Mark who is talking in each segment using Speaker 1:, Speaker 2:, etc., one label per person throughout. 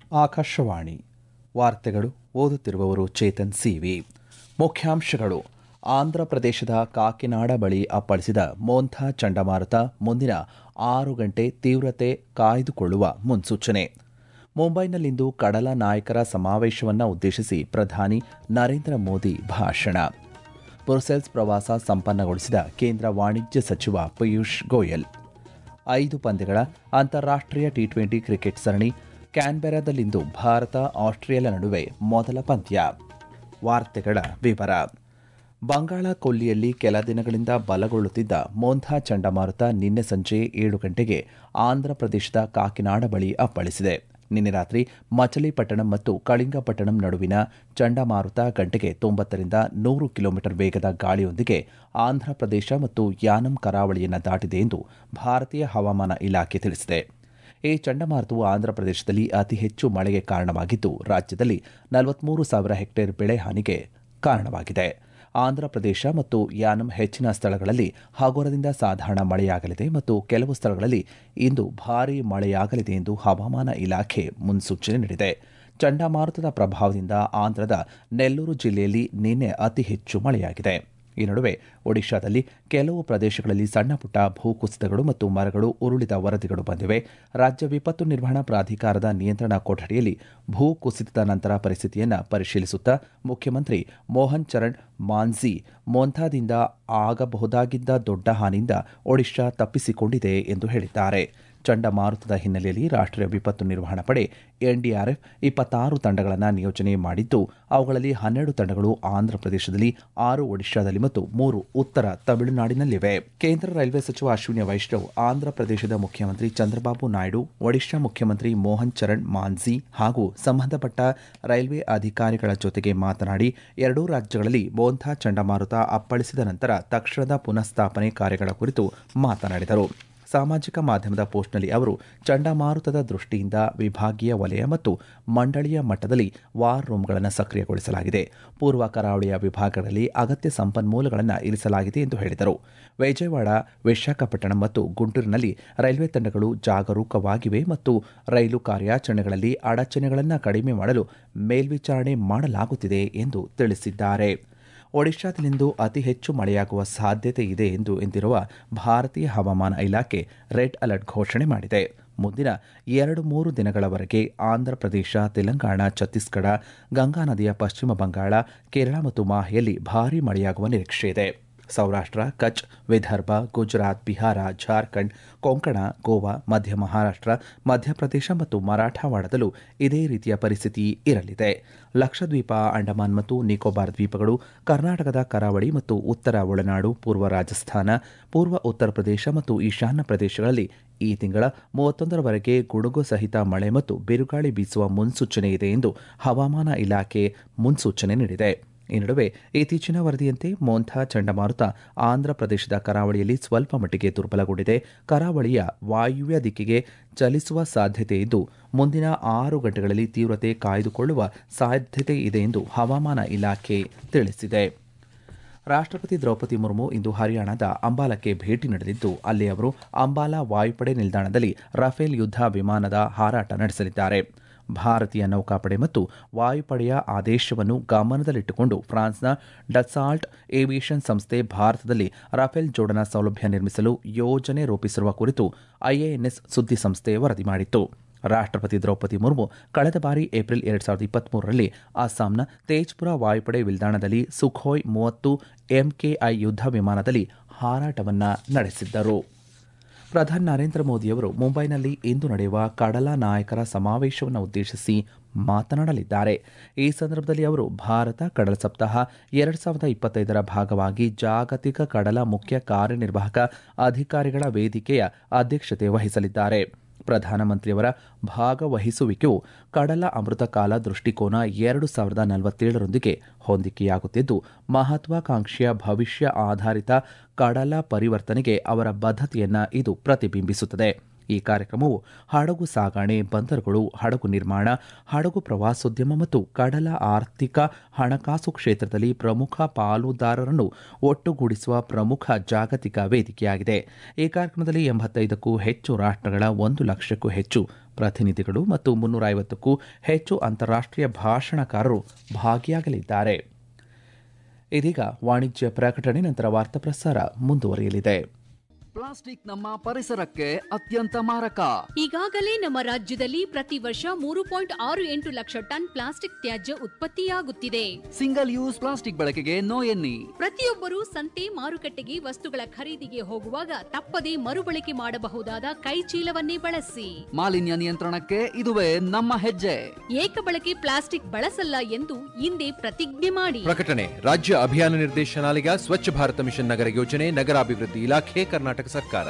Speaker 1: ಆಕಾಶವಾಣಿ ವಾರ್ತೆಗಳು ಓದುತ್ತಿರುವವರು ಚೇತನ್ ಸಿವಿ ಮುಖ್ಯಾಂಶಗಳು ಆಂಧ್ರಪ್ರದೇಶದ ಕಾಕಿನಾಡ ಬಳಿ ಅಪ್ಪಳಿಸಿದ ಮೋಂಥಾ ಚಂಡಮಾರುತ ಮುಂದಿನ ಆರು ಗಂಟೆ ತೀವ್ರತೆ ಕಾಯ್ದುಕೊಳ್ಳುವ ಮುನ್ಸೂಚನೆ ಮುಂಬೈನಲ್ಲಿಂದು ಕಡಲ ನಾಯಕರ ಸಮಾವೇಶವನ್ನು ಉದ್ದೇಶಿಸಿ ಪ್ರಧಾನಿ ನರೇಂದ್ರ ಮೋದಿ ಭಾಷಣ ಬ್ರುಸೆಲ್ಸ್ ಪ್ರವಾಸ ಸಂಪನ್ನಗೊಳಿಸಿದ ಕೇಂದ್ರ ವಾಣಿಜ್ಯ ಸಚಿವ ಪಿಯೂಷ್ ಗೋಯಲ್ ಐದು ಪಂದ್ಯಗಳ ಅಂತಾರಾಷ್ಟ್ರೀಯ ಟಿ ಟ್ವೆಂಟಿ ಕ್ರಿಕೆಟ್ ಸರಣಿ ಕ್ಯಾನ್ಬೆರಾದಲ್ಲಿಂದು ಭಾರತ ಆಸ್ಟ್ರೇಲಿಯಾ ನಡುವೆ ಮೊದಲ ಪಂದ್ಯ ವಾರ್ತೆಗಳ ವಿವರ ಬಂಗಾಳ ಕೊಲ್ಲಿಯಲ್ಲಿ ಕೆಲ ದಿನಗಳಿಂದ ಬಲಗೊಳ್ಳುತ್ತಿದ್ದ ಮೋಂಥಾ ಚಂಡಮಾರುತ ನಿನ್ನೆ ಸಂಜೆ ಏಳು ಗಂಟೆಗೆ ಆಂಧ್ರಪ್ರದೇಶದ ಕಾಕಿನಾಡ ಬಳಿ ಅಪ್ಪಳಿಸಿದೆ ನಿನ್ನೆ ರಾತ್ರಿ ಮಚಲಿಪಟ್ಟಣಂ ಮತ್ತು ಕಳಿಂಗಪಟ್ಟಣಂ ನಡುವಿನ ಚಂಡಮಾರುತ ಗಂಟೆಗೆ ತೊಂಬತ್ತರಿಂದ ನೂರು ಕಿಲೋಮೀಟರ್ ವೇಗದ ಗಾಳಿಯೊಂದಿಗೆ ಆಂಧ್ರಪ್ರದೇಶ ಮತ್ತು ಯಾನಂ ಕರಾವಳಿಯನ್ನು ದಾಟಿದೆ ಎಂದು ಭಾರತೀಯ ಹವಾಮಾನ ಇಲಾಖೆ ತಿಳಿಸಿದೆ ಈ ಚಂಡಮಾರುತವು ಆಂಧ್ರಪ್ರದೇಶದಲ್ಲಿ ಅತಿ ಹೆಚ್ಚು ಮಳೆಗೆ ಕಾರಣವಾಗಿದ್ದು ರಾಜ್ಯದಲ್ಲಿ ನಲವತ್ಮೂರು ಸಾವಿರ ಹೆಕ್ಟೇರ್ ಬೆಳೆ ಹಾನಿಗೆ ಕಾರಣವಾಗಿದೆ ಆಂಧ್ರಪ್ರದೇಶ ಮತ್ತು ಯಾನಂ ಹೆಚ್ಚಿನ ಸ್ಥಳಗಳಲ್ಲಿ ಹಗುರದಿಂದ ಸಾಧಾರಣ ಮಳೆಯಾಗಲಿದೆ ಮತ್ತು ಕೆಲವು ಸ್ಥಳಗಳಲ್ಲಿ ಇಂದು ಭಾರೀ ಮಳೆಯಾಗಲಿದೆ ಎಂದು ಹವಾಮಾನ ಇಲಾಖೆ ಮುನ್ಸೂಚನೆ ನೀಡಿದೆ ಚಂಡಮಾರುತದ ಪ್ರಭಾವದಿಂದ ಆಂಧ್ರದ ನೆಲ್ಲೂರು ಜಿಲ್ಲೆಯಲ್ಲಿ ನಿನ್ನೆ ಅತಿ ಹೆಚ್ಚು ಮಳೆಯಾಗಿದೆ ಈ ನಡುವೆ ಒಡಿಶಾದಲ್ಲಿ ಕೆಲವು ಪ್ರದೇಶಗಳಲ್ಲಿ ಸಣ್ಣಪುಟ್ಟ ಭೂಕುಸಿತಗಳು ಮತ್ತು ಮರಗಳು ಉರುಳಿದ ವರದಿಗಳು ಬಂದಿವೆ ರಾಜ್ಯ ವಿಪತ್ತು ನಿರ್ವಹಣಾ ಪ್ರಾಧಿಕಾರದ ನಿಯಂತ್ರಣ ಕೊಠಡಿಯಲ್ಲಿ ಭೂಕುಸಿತದ ನಂತರ ಪರಿಸ್ಥಿತಿಯನ್ನು ಪರಿಶೀಲಿಸುತ್ತಾ ಮುಖ್ಯಮಂತ್ರಿ ಮೋಹನ್ ಚರಣ್ ಮಾನ್ಝಿ ಮೋಂಥಾದಿಂದ ಆಗಬಹುದಾಗಿದ್ದ ದೊಡ್ಡ ಹಾನಿಯಿಂದ ಒಡಿಶಾ ತಪ್ಪಿಸಿಕೊಂಡಿದೆ ಎಂದು ಹೇಳಿದ್ದಾರೆ ಚಂಡಮಾರುತದ ಹಿನ್ನೆಲೆಯಲ್ಲಿ ರಾಷ್ಟ್ರೀಯ ವಿಪತ್ತು ನಿರ್ವಹಣಾ ಪಡೆ ಎನ್ಡಿಆರ್ಎಫ್ ಇಪ್ಪತ್ತಾರು ತಂಡಗಳನ್ನು ನಿಯೋಜನೆ ಮಾಡಿದ್ದು ಅವುಗಳಲ್ಲಿ ಹನ್ನೆರಡು ತಂಡಗಳು ಆಂಧ್ರಪ್ರದೇಶದಲ್ಲಿ ಆರು ಒಡಿಶಾದಲ್ಲಿ ಮತ್ತು ಮೂರು ಉತ್ತರ ತಮಿಳುನಾಡಿನಲ್ಲಿವೆ ಕೇಂದ್ರ ರೈಲ್ವೆ ಸಚಿವ ಅಶ್ವಿನಿ ವೈಷ್ಣವ್ ಆಂಧ್ರಪ್ರದೇಶದ ಮುಖ್ಯಮಂತ್ರಿ ಚಂದ್ರಬಾಬು ನಾಯ್ಡು ಒಡಿಶಾ ಮುಖ್ಯಮಂತ್ರಿ ಮೋಹನ್ ಚರಣ್ ಮಾನ್ಝಿ ಹಾಗೂ ಸಂಬಂಧಪಟ್ಟ ರೈಲ್ವೆ ಅಧಿಕಾರಿಗಳ ಜೊತೆಗೆ ಮಾತನಾಡಿ ಎರಡೂ ರಾಜ್ಯಗಳಲ್ಲಿ ಮೋಂಥಾ ಚಂಡಮಾರುತ ಅಪ್ಪಳಿಸಿದ ನಂತರ ತಕ್ಷಣದ ಪುನಃಸ್ಥಾಪನೆ ಕಾರ್ಯಗಳ ಕುರಿತು ಮಾತನಾಡಿದರು ಸಾಮಾಜಿಕ ಮಾಧ್ಯಮದ ಪೋಸ್ಟ್ನಲ್ಲಿ ಅವರು ಚಂಡಮಾರುತದ ದೃಷ್ಟಿಯಿಂದ ವಿಭಾಗೀಯ ವಲಯ ಮತ್ತು ಮಂಡಳಿಯ ಮಟ್ಟದಲ್ಲಿ ವಾರ್ ರೂಮ್ಗಳನ್ನು ಸಕ್ರಿಯಗೊಳಿಸಲಾಗಿದೆ ಪೂರ್ವ ಕರಾವಳಿಯ ವಿಭಾಗಗಳಲ್ಲಿ ಅಗತ್ಯ ಸಂಪನ್ಮೂಲಗಳನ್ನು ಇರಿಸಲಾಗಿದೆ ಎಂದು ಹೇಳಿದರು ವಿಜಯವಾಡ ವಿಶಾಖಪಟ್ಟಣಂ ಮತ್ತು ಗುಂಟೂರಿನಲ್ಲಿ ರೈಲ್ವೆ ತಂಡಗಳು ಜಾಗರೂಕವಾಗಿವೆ ಮತ್ತು ರೈಲು ಕಾರ್ಯಾಚರಣೆಗಳಲ್ಲಿ ಅಡಚಣೆಗಳನ್ನು ಕಡಿಮೆ ಮಾಡಲು ಮೇಲ್ವಿಚಾರಣೆ ಮಾಡಲಾಗುತ್ತಿದೆ ಎಂದು ತಿಳಿಸಿದ್ದಾರೆ ಒಡಿಶಾದಲ್ಲಿಂದು ಅತಿ ಹೆಚ್ಚು ಮಳೆಯಾಗುವ ಸಾಧ್ಯತೆ ಇದೆ ಎಂದು ಎಂದಿರುವ ಭಾರತೀಯ ಹವಾಮಾನ ಇಲಾಖೆ ರೆಡ್ ಅಲರ್ಟ್ ಘೋಷಣೆ ಮಾಡಿದೆ ಮುಂದಿನ ಎರಡು ಮೂರು ದಿನಗಳವರೆಗೆ ಆಂಧ್ರಪ್ರದೇಶ ತೆಲಂಗಾಣ ಛತ್ತೀಸ್ಗಢ ಗಂಗಾ ನದಿಯ ಪಶ್ಚಿಮ ಬಂಗಾಳ ಕೇರಳ ಮತ್ತು ಮಾಹೆಯಲ್ಲಿ ಭಾರೀ ಮಳೆಯಾಗುವ ನಿರೀಕ್ಷೆ ಇದೆ ಸೌರಾಷ್ಟ್ರ ಕಚ್ ವಿದರ್ಭ ಗುಜರಾತ್ ಬಿಹಾರ ಜಾರ್ಖಂಡ್ ಕೊಂಕಣ ಗೋವಾ ಮಧ್ಯ ಮಹಾರಾಷ್ಟ್ರ ಮಧ್ಯಪ್ರದೇಶ ಮತ್ತು ಮರಾಠವಾಡದಲ್ಲೂ ಇದೇ ರೀತಿಯ ಪರಿಸ್ಥಿತಿ ಇರಲಿದೆ ಲಕ್ಷದ್ವೀಪ ಅಂಡಮಾನ್ ಮತ್ತು ನಿಕೋಬಾರ್ ದ್ವೀಪಗಳು ಕರ್ನಾಟಕದ ಕರಾವಳಿ ಮತ್ತು ಉತ್ತರ ಒಳನಾಡು ಪೂರ್ವ ರಾಜಸ್ಥಾನ ಪೂರ್ವ ಉತ್ತರ ಪ್ರದೇಶ ಮತ್ತು ಈಶಾನ್ಯ ಪ್ರದೇಶಗಳಲ್ಲಿ ಈ ತಿಂಗಳ ಮೂವತ್ತೊಂದರವರೆಗೆ ಗುಡುಗು ಸಹಿತ ಮಳೆ ಮತ್ತು ಬಿರುಗಾಳಿ ಬೀಸುವ ಮುನ್ಸೂಚನೆ ಇದೆ ಎಂದು ಹವಾಮಾನ ಇಲಾಖೆ ಮುನ್ಸೂಚನೆ ನೀಡಿದೆ ಈ ನಡುವೆ ಇತ್ತೀಚಿನ ವರದಿಯಂತೆ ಮೋಂಥಾ ಚಂಡಮಾರುತ ಆಂಧ್ರಪ್ರದೇಶದ ಕರಾವಳಿಯಲ್ಲಿ ಸ್ವಲ್ಪ ಮಟ್ಟಿಗೆ ದುರ್ಬಲಗೊಂಡಿದೆ ಕರಾವಳಿಯ ವಾಯುವ್ಯ ದಿಕ್ಕಿಗೆ ಚಲಿಸುವ ಸಾಧ್ಯತೆ ಇದ್ದು ಮುಂದಿನ ಆರು ಗಂಟೆಗಳಲ್ಲಿ ತೀವ್ರತೆ ಕಾಯ್ದುಕೊಳ್ಳುವ ಸಾಧ್ಯತೆ ಇದೆ ಎಂದು ಹವಾಮಾನ ಇಲಾಖೆ ತಿಳಿಸಿದೆ ರಾಷ್ಟ್ರಪತಿ ದ್ರೌಪದಿ ಮುರ್ಮು ಇಂದು ಹರಿಯಾಣದ ಅಂಬಾಲಕ್ಕೆ ಭೇಟಿ ನೀಡಲಿದ್ದು ಅಲ್ಲಿ ಅವರು ಅಂಬಾಲಾ ವಾಯುಪಡೆ ನಿಲ್ದಾಣದಲ್ಲಿ ರಫೇಲ್ ಯುದ್ಧ ವಿಮಾನದ ಹಾರಾಟ ನಡೆಸಲಿದ್ದಾರೆ ಭಾರತೀಯ ನೌಕಾಪಡೆ ಮತ್ತು ವಾಯುಪಡೆಯ ಆದೇಶವನ್ನು ಗಮನದಲ್ಲಿಟ್ಟುಕೊಂಡು ಫ್ರಾನ್ಸ್ನ ಡಸಾಲ್ಟ್ ಏವಿಯೇಷನ್ ಸಂಸ್ಥೆ ಭಾರತದಲ್ಲಿ ರಫೇಲ್ ಜೋಡಣಾ ಸೌಲಭ್ಯ ನಿರ್ಮಿಸಲು ಯೋಜನೆ ರೂಪಿಸಿರುವ ಕುರಿತು ಐಎಎನ್ಎಸ್ ಸುದ್ದಿ ಸಂಸ್ಥೆ ವರದಿ ಮಾಡಿತ್ತು ರಾಷ್ಟ್ರಪತಿ ದ್ರೌಪದಿ ಮುರ್ಮು ಕಳೆದ ಬಾರಿ ಏಪ್ರಿಲ್ ಎರಡ್ ಸಾವಿರದ ಇಪ್ಪತ್ಮೂರರಲ್ಲಿ ಅಸ್ಸಾಂನ ತೇಜ್ಪುರ ವಾಯುಪಡೆ ನಿಲ್ದಾಣದಲ್ಲಿ ಸುಖೋಯ್ ಮೂವತ್ತು ಎಂಕೆಐ ಯುದ್ಧ ವಿಮಾನದಲ್ಲಿ ಹಾರಾಟವನ್ನ ನಡೆಸಿದ್ದರು ಪ್ರಧಾನಿ ನರೇಂದ್ರ ಮೋದಿಯವರು ಮುಂಬೈನಲ್ಲಿ ಇಂದು ನಡೆಯುವ ಕಡಲ ನಾಯಕರ ಸಮಾವೇಶವನ್ನು ಉದ್ದೇಶಿಸಿ ಮಾತನಾಡಲಿದ್ದಾರೆ ಈ ಸಂದರ್ಭದಲ್ಲಿ ಅವರು ಭಾರತ ಕಡಲ ಸಪ್ತಾಹ ಎರಡ್ ಸಾವಿರದ ಇಪ್ಪತ್ತೈದರ ಭಾಗವಾಗಿ ಜಾಗತಿಕ ಕಡಲ ಮುಖ್ಯ ಕಾರ್ಯನಿರ್ವಾಹಕ ಅಧಿಕಾರಿಗಳ ವೇದಿಕೆಯ ಅಧ್ಯಕ್ಷತೆ ವಹಿಸಲಿದ್ದಾರೆ ಪ್ರಧಾನಮಂತ್ರಿಯವರ ಭಾಗವಹಿಸುವಿಕೆಯು ಕಡಲ ಅಮೃತ ಕಾಲ ದೃಷ್ಟಿಕೋನ ಎರಡು ಸಾವಿರದ ನಲವತ್ತೇಳರೊಂದಿಗೆ ಹೊಂದಿಕೆಯಾಗುತ್ತಿದ್ದು ಮಹತ್ವಾಕಾಂಕ್ಷೆಯ ಭವಿಷ್ಯ ಆಧಾರಿತ ಕಡಲ ಪರಿವರ್ತನೆಗೆ ಅವರ ಬದ್ಧತೆಯನ್ನ ಇದು ಪ್ರತಿಬಿಂಬಿಸುತ್ತದೆ ಈ ಕಾರ್ಯಕ್ರಮವು ಹಡಗು ಸಾಗಣೆ ಬಂದರುಗಳು ಹಡಗು ನಿರ್ಮಾಣ ಹಡಗು ಪ್ರವಾಸೋದ್ಯಮ ಮತ್ತು ಕಡಲ ಆರ್ಥಿಕ ಹಣಕಾಸು ಕ್ಷೇತ್ರದಲ್ಲಿ ಪ್ರಮುಖ ಪಾಲುದಾರರನ್ನು ಒಟ್ಟುಗೂಡಿಸುವ ಪ್ರಮುಖ ಜಾಗತಿಕ ವೇದಿಕೆಯಾಗಿದೆ ಈ ಕಾರ್ಯಕ್ರಮದಲ್ಲಿ ಎಂಬತ್ತೈದಕ್ಕೂ ಹೆಚ್ಚು ರಾಷ್ಟ್ರಗಳ ಒಂದು ಲಕ್ಷಕ್ಕೂ ಹೆಚ್ಚು ಪ್ರತಿನಿಧಿಗಳು ಮತ್ತು ಮುನ್ನೂರ ಐವತ್ತಕ್ಕೂ ಹೆಚ್ಚು ಅಂತಾರಾಷ್ಟ್ರೀಯ ಭಾಷಣಕಾರರು ಭಾಗಿಯಾಗಲಿದ್ದಾರೆ ಇದೀಗ ವಾಣಿಜ್ಯ ಪ್ರಕಟಣೆ ನಂತರ ವಾರ್ತಾ ಪ್ರಸಾರ ಮುಂದುವರಿಯಲಿದೆ
Speaker 2: ಪ್ಲಾಸ್ಟಿಕ್ ನಮ್ಮ ಪರಿಸರಕ್ಕೆ ಅತ್ಯಂತ ಮಾರಕ
Speaker 3: ಈಗಾಗಲೇ ನಮ್ಮ ರಾಜ್ಯದಲ್ಲಿ ಪ್ರತಿ ವರ್ಷ ಮೂರು ಪಾಯಿಂಟ್ ಆರು ಎಂಟು ಲಕ್ಷ ಟನ್ ಪ್ಲಾಸ್ಟಿಕ್ ತ್ಯಾಜ್ಯ ಉತ್ಪತ್ತಿಯಾಗುತ್ತಿದೆ
Speaker 2: ಸಿಂಗಲ್ ಯೂಸ್ ಪ್ಲಾಸ್ಟಿಕ್ ಬಳಕೆಗೆ ನೋ ಎನ್ನಿ
Speaker 3: ಪ್ರತಿಯೊಬ್ಬರೂ ಸಂತೆ ಮಾರುಕಟ್ಟೆಗೆ ವಸ್ತುಗಳ ಖರೀದಿಗೆ ಹೋಗುವಾಗ ತಪ್ಪದೇ ಮರುಬಳಕೆ ಮಾಡಬಹುದಾದ ಕೈ ಚೀಲವನ್ನೇ ಬಳಸಿ
Speaker 2: ಮಾಲಿನ್ಯ ನಿಯಂತ್ರಣಕ್ಕೆ ಇದುವೇ ನಮ್ಮ ಹೆಜ್ಜೆ
Speaker 3: ಏಕಬಳಕೆ ಪ್ಲಾಸ್ಟಿಕ್ ಬಳಸಲ್ಲ ಎಂದು ಇಂದೇ ಪ್ರತಿಜ್ಞೆ ಮಾಡಿ
Speaker 4: ಪ್ರಕಟಣೆ ರಾಜ್ಯ ಅಭಿಯಾನ ನಿರ್ದೇಶನಾಲಯ ಸ್ವಚ್ಛ ಭಾರತ ಮಿಷನ್ ನಗರ ಯೋಜನೆ ನಗರಾಭಿವೃದ್ಧಿ ಇಲಾಖೆ ಕರ್ನಾಟಕ ಸರ್ಕಾರ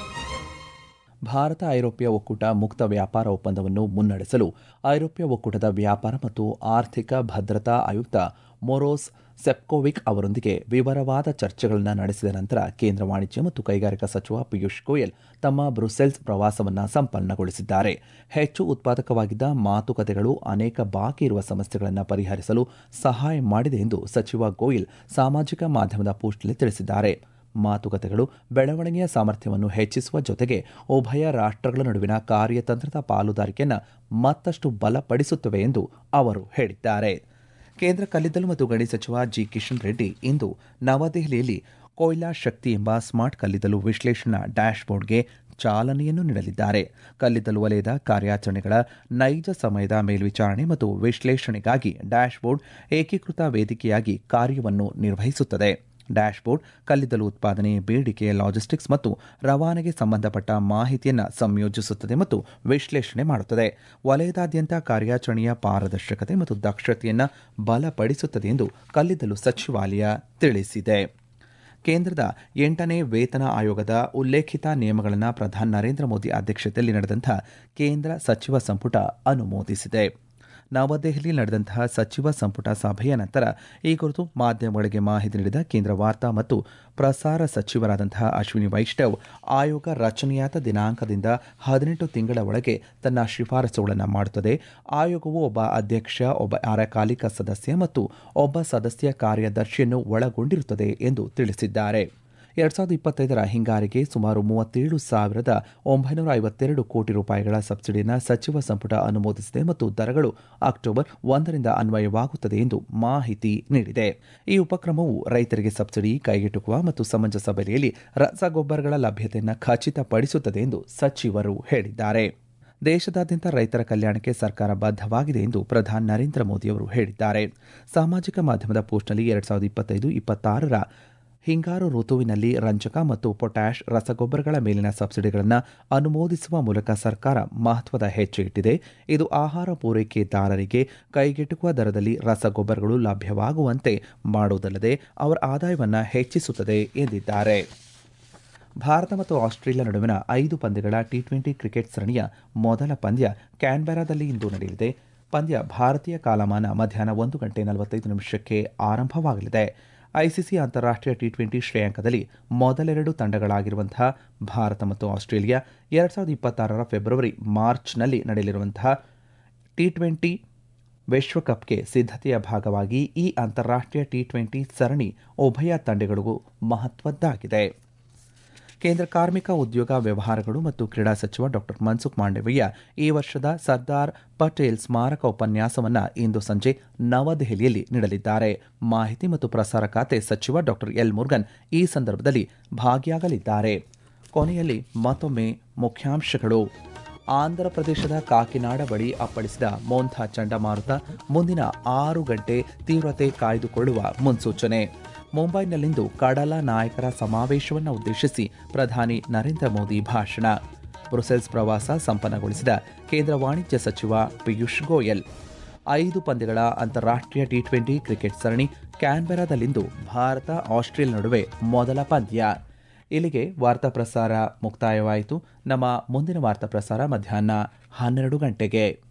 Speaker 1: ಭಾರತ ಐರೋಪ್ಯ ಒಕ್ಕೂಟ ಮುಕ್ತ ವ್ಯಾಪಾರ ಒಪ್ಪಂದವನ್ನು ಮುನ್ನಡೆಸಲು ಐರೋಪ್ಯ ಒಕ್ಕೂಟದ ವ್ಯಾಪಾರ ಮತ್ತು ಆರ್ಥಿಕ ಭದ್ರತಾ ಆಯುಕ್ತ ಮೊರೋಸ್ ಸೆಪ್ಕೋವಿಕ್ ಅವರೊಂದಿಗೆ ವಿವರವಾದ ಚರ್ಚೆಗಳನ್ನು ನಡೆಸಿದ ನಂತರ ಕೇಂದ್ರ ವಾಣಿಜ್ಯ ಮತ್ತು ಕೈಗಾರಿಕಾ ಸಚಿವ ಪಿಯೂಷ್ ಗೋಯಲ್ ತಮ್ಮ ಬ್ರುಸೆಲ್ಸ್ ಪ್ರವಾಸವನ್ನು ಸಂಪನ್ನಗೊಳಿಸಿದ್ದಾರೆ ಹೆಚ್ಚು ಉತ್ಪಾದಕವಾಗಿದ್ದ ಮಾತುಕತೆಗಳು ಅನೇಕ ಬಾಕಿ ಇರುವ ಸಮಸ್ಯೆಗಳನ್ನು ಪರಿಹರಿಸಲು ಸಹಾಯ ಮಾಡಿದೆ ಎಂದು ಸಚಿವ ಗೋಯಲ್ ಸಾಮಾಜಿಕ ಮಾಧ್ಯಮದ ಪೋಸ್ಟ್ನಲ್ಲಿ ತಿಳಿಸಿದ್ದಾರೆ ಮಾತುಕತೆಗಳು ಬೆಳವಣಿಗೆಯ ಸಾಮರ್ಥ್ಯವನ್ನು ಹೆಚ್ಚಿಸುವ ಜೊತೆಗೆ ಉಭಯ ರಾಷ್ಟ್ರಗಳ ನಡುವಿನ ಕಾರ್ಯತಂತ್ರದ ಪಾಲುದಾರಿಕೆಯನ್ನು ಮತ್ತಷ್ಟು ಬಲಪಡಿಸುತ್ತವೆ ಎಂದು ಅವರು ಹೇಳಿದ್ದಾರೆ ಕೇಂದ್ರ ಕಲ್ಲಿದ್ದಲು ಮತ್ತು ಗಣಿ ಸಚಿವ ಜಿ ಕಿಶನ್ ರೆಡ್ಡಿ ಇಂದು ನವದೆಹಲಿಯಲ್ಲಿ ಕೊಯ್ಲಾ ಶಕ್ತಿ ಎಂಬ ಸ್ಮಾರ್ಟ್ ಕಲ್ಲಿದ್ದಲು ವಿಶ್ಲೇಷಣಾ ಡ್ಯಾಶ್ಬೋರ್ಡ್ಗೆ ಚಾಲನೆಯನ್ನು ನೀಡಲಿದ್ದಾರೆ ಕಲ್ಲಿದ್ದಲು ವಲಯದ ಕಾರ್ಯಾಚರಣೆಗಳ ನೈಜ ಸಮಯದ ಮೇಲ್ವಿಚಾರಣೆ ಮತ್ತು ವಿಶ್ಲೇಷಣೆಗಾಗಿ ಡ್ಯಾಶ್ಬೋರ್ಡ್ ಏಕೀಕೃತ ವೇದಿಕೆಯಾಗಿ ಕಾರ್ಯವನ್ನು ನಿರ್ವಹಿಸುತ್ತದೆ ಡ್ಯಾಶ್ಬೋರ್ಡ್ ಕಲ್ಲಿದ್ದಲು ಉತ್ಪಾದನೆ ಬೇಡಿಕೆ ಲಾಜಿಸ್ಟಿಕ್ಸ್ ಮತ್ತು ರವಾನೆಗೆ ಸಂಬಂಧಪಟ್ಟ ಮಾಹಿತಿಯನ್ನು ಸಂಯೋಜಿಸುತ್ತದೆ ಮತ್ತು ವಿಶ್ಲೇಷಣೆ ಮಾಡುತ್ತದೆ ವಲಯದಾದ್ಯಂತ ಕಾರ್ಯಾಚರಣೆಯ ಪಾರದರ್ಶಕತೆ ಮತ್ತು ದಕ್ಷತೆಯನ್ನು ಬಲಪಡಿಸುತ್ತದೆ ಎಂದು ಕಲ್ಲಿದ್ದಲು ಸಚಿವಾಲಯ ತಿಳಿಸಿದೆ ಕೇಂದ್ರದ ಎಂಟನೇ ವೇತನ ಆಯೋಗದ ಉಲ್ಲೇಖಿತ ನಿಯಮಗಳನ್ನು ಪ್ರಧಾನಿ ನರೇಂದ್ರ ಮೋದಿ ಅಧ್ಯಕ್ಷತೆಯಲ್ಲಿ ನಡೆದಂಥ ಕೇಂದ್ರ ಸಚಿವ ಸಂಪುಟ ಅನುಮೋದಿಸಿದೆ ನವದೆಹಲಿ ನಡೆದಂತಹ ಸಚಿವ ಸಂಪುಟ ಸಭೆಯ ನಂತರ ಈ ಕುರಿತು ಮಾಧ್ಯಮಗಳಿಗೆ ಮಾಹಿತಿ ನೀಡಿದ ಕೇಂದ್ರ ವಾರ್ತಾ ಮತ್ತು ಪ್ರಸಾರ ಸಚಿವರಾದಂತಹ ಅಶ್ವಿನಿ ವೈಷ್ಣವ್ ಆಯೋಗ ರಚನೆಯಾದ ದಿನಾಂಕದಿಂದ ಹದಿನೆಂಟು ತಿಂಗಳ ಒಳಗೆ ತನ್ನ ಶಿಫಾರಸುಗಳನ್ನು ಮಾಡುತ್ತದೆ ಆಯೋಗವು ಒಬ್ಬ ಅಧ್ಯಕ್ಷ ಒಬ್ಬ ಅರೆಕಾಲಿಕ ಸದಸ್ಯ ಮತ್ತು ಒಬ್ಬ ಸದಸ್ಯ ಕಾರ್ಯದರ್ಶಿಯನ್ನು ಒಳಗೊಂಡಿರುತ್ತದೆ ಎಂದು ತಿಳಿಸಿದ್ದಾರೆ ಎರಡ್ ಸಾವಿರದ ಇಪ್ಪತ್ತೈದರ ಹಿಂಗಾರಿಗೆ ಸುಮಾರು ಮೂವತ್ತೇಳು ಸಾವಿರದ ಒಂಬೈನೂರ ಐವತ್ತೆರಡು ಕೋಟಿ ರೂಪಾಯಿಗಳ ಸಬ್ಸಿಡಿಯನ್ನು ಸಚಿವ ಸಂಪುಟ ಅನುಮೋದಿಸಿದೆ ಮತ್ತು ದರಗಳು ಅಕ್ಟೋಬರ್ ಒಂದರಿಂದ ಅನ್ವಯವಾಗುತ್ತದೆ ಎಂದು ಮಾಹಿತಿ ನೀಡಿದೆ ಈ ಉಪಕ್ರಮವು ರೈತರಿಗೆ ಸಬ್ಸಿಡಿ ಕೈಗೆಟುಕುವ ಮತ್ತು ಸಮಂಜಸ ಬೆಲೆಯಲ್ಲಿ ರಸಗೊಬ್ಬರಗಳ ಲಭ್ಯತೆಯನ್ನು ಖಚಿತಪಡಿಸುತ್ತದೆ ಎಂದು ಸಚಿವರು ಹೇಳಿದ್ದಾರೆ ದೇಶದಾದ್ಯಂತ ರೈತರ ಕಲ್ಯಾಣಕ್ಕೆ ಸರ್ಕಾರ ಬದ್ಧವಾಗಿದೆ ಎಂದು ಪ್ರಧಾನಿ ನರೇಂದ್ರ ಮೋದಿಯವರು ಹೇಳಿದ್ದಾರೆ ಸಾಮಾಜಿಕ ಮಾಧ್ಯಮದ ಪೋಸ್ಟ್ನಲ್ಲಿ ಎರಡ್ ಸಾವಿರದ ಇಪ್ಪತ್ತೈದು ಇಪ್ಪತ್ತಾರರ ಹಿಂಗಾರು ಋತುವಿನಲ್ಲಿ ರಂಜಕ ಮತ್ತು ಪೊಟ್ಯಾಷ್ ರಸಗೊಬ್ಬರಗಳ ಮೇಲಿನ ಸಬ್ಸಿಡಿಗಳನ್ನು ಅನುಮೋದಿಸುವ ಮೂಲಕ ಸರ್ಕಾರ ಮಹತ್ವದ ಹೆಜ್ಜೆ ಇಟ್ಟಿದೆ ಇದು ಆಹಾರ ಪೂರೈಕೆದಾರರಿಗೆ ಕೈಗೆಟುಕುವ ದರದಲ್ಲಿ ರಸಗೊಬ್ಬರಗಳು ಲಭ್ಯವಾಗುವಂತೆ ಮಾಡುವುದಲ್ಲದೆ ಅವರ ಆದಾಯವನ್ನು ಹೆಚ್ಚಿಸುತ್ತದೆ ಎಂದಿದ್ದಾರೆ ಭಾರತ ಮತ್ತು ಆಸ್ಟ್ರೇಲಿಯಾ ನಡುವಿನ ಐದು ಪಂದ್ಯಗಳ ಟಿ ಟ್ವೆಂಟಿ ಕ್ರಿಕೆಟ್ ಸರಣಿಯ ಮೊದಲ ಪಂದ್ಯ ಕ್ಯಾನ್ಬೆರಾದಲ್ಲಿ ಇಂದು ನಡೆಯಲಿದೆ ಪಂದ್ಯ ಭಾರತೀಯ ಕಾಲಮಾನ ಮಧ್ಯಾಹ್ನ ಒಂದು ಗಂಟೆ ನಲವತ್ತೈದು ನಿಮಿಷಕ್ಕೆ ಆರಂಭವಾಗಲಿದೆ ಐಸಿಸಿ ಅಂತಾರಾಷ್ಟ್ರೀಯ ಟಿ ಟ್ವೆಂಟಿ ಶ್ರೇಯಾಂಕದಲ್ಲಿ ಮೊದಲೆರಡು ತಂಡಗಳಾಗಿರುವಂತಹ ಭಾರತ ಮತ್ತು ಆಸ್ಟ್ರೇಲಿಯಾ ಎರಡು ಸಾವಿರದ ಇಪ್ಪತ್ತಾರರ ಫೆಬ್ರವರಿ ಮಾರ್ಚ್ನಲ್ಲಿ ನಡೆಯಲಿರುವಂತಹ ಟಿ ಟ್ವೆಂಟಿ ವಿಶ್ವಕಪ್ಗೆ ಸಿದ್ಧತೆಯ ಭಾಗವಾಗಿ ಈ ಅಂತಾರಾಷ್ಟ್ರೀಯ ಟಿ ಟ್ವೆಂಟಿ ಸರಣಿ ಉಭಯ ತಂಡಗಳಿಗೂ ಮಹತ್ವದ್ದಾಗಿದೆ ಕೇಂದ್ರ ಕಾರ್ಮಿಕ ಉದ್ಯೋಗ ವ್ಯವಹಾರಗಳು ಮತ್ತು ಕ್ರೀಡಾ ಸಚಿವ ಡಾಕ್ಟರ್ ಮನ್ಸುಖ್ ಮಾಂಡವೀಯ ಈ ವರ್ಷದ ಸರ್ದಾರ್ ಪಟೇಲ್ ಸ್ಮಾರಕ ಉಪನ್ಯಾಸವನ್ನು ಇಂದು ಸಂಜೆ ನವದೆಹಲಿಯಲ್ಲಿ ನೀಡಲಿದ್ದಾರೆ ಮಾಹಿತಿ ಮತ್ತು ಪ್ರಸಾರ ಖಾತೆ ಸಚಿವ ಡಾಕ್ಟರ್ ಎಲ್ ಮುರುಗನ್ ಈ ಸಂದರ್ಭದಲ್ಲಿ ಭಾಗಿಯಾಗಲಿದ್ದಾರೆ ಕೊನೆಯಲ್ಲಿ ಮತ್ತೊಮ್ಮೆ ಮುಖ್ಯಾಂಶಗಳು ಆಂಧ್ರಪ್ರದೇಶದ ಕಾಕಿನಾಡ ಬಳಿ ಅಪ್ಪಳಿಸಿದ ಮೋಂಥಾ ಚಂಡಮಾರುತ ಮುಂದಿನ ಆರು ಗಂಟೆ ತೀವ್ರತೆ ಕಾಯ್ದುಕೊಳ್ಳುವ ಮುನ್ಸೂಚನೆ ಮುಂಬೈನಲ್ಲಿಂದು ಕಡಲ ನಾಯಕರ ಸಮಾವೇಶವನ್ನು ಉದ್ದೇಶಿಸಿ ಪ್ರಧಾನಿ ನರೇಂದ್ರ ಮೋದಿ ಭಾಷಣ ಬ್ರುಸೆಲ್ಸ್ ಪ್ರವಾಸ ಸಂಪನ್ನಗೊಳಿಸಿದ ಕೇಂದ್ರ ವಾಣಿಜ್ಯ ಸಚಿವ ಪಿಯೂಷ್ ಗೋಯಲ್ ಐದು ಪಂದ್ಯಗಳ ಅಂತಾರಾಷ್ಟ್ರೀಯ ಟಿ ಟ್ವೆಂಟಿ ಕ್ರಿಕೆಟ್ ಸರಣಿ ಕ್ಯಾನ್ಬೆರಾದಲ್ಲಿಂದು ಭಾರತ ಆಸ್ಟ್ರೇಲಿಯಾ ನಡುವೆ ಮೊದಲ ಪಂದ್ಯ ಇಲ್ಲಿಗೆ ವಾರ್ತಾ ಪ್ರಸಾರ ಮುಕ್ತಾಯವಾಯಿತು ನಮ್ಮ ಮುಂದಿನ ವಾರ್ತಾ ಪ್ರಸಾರ ಮಧ್ಯಾಹ್ನ ಹನ್ನೆರಡು ಗಂಟೆಗೆ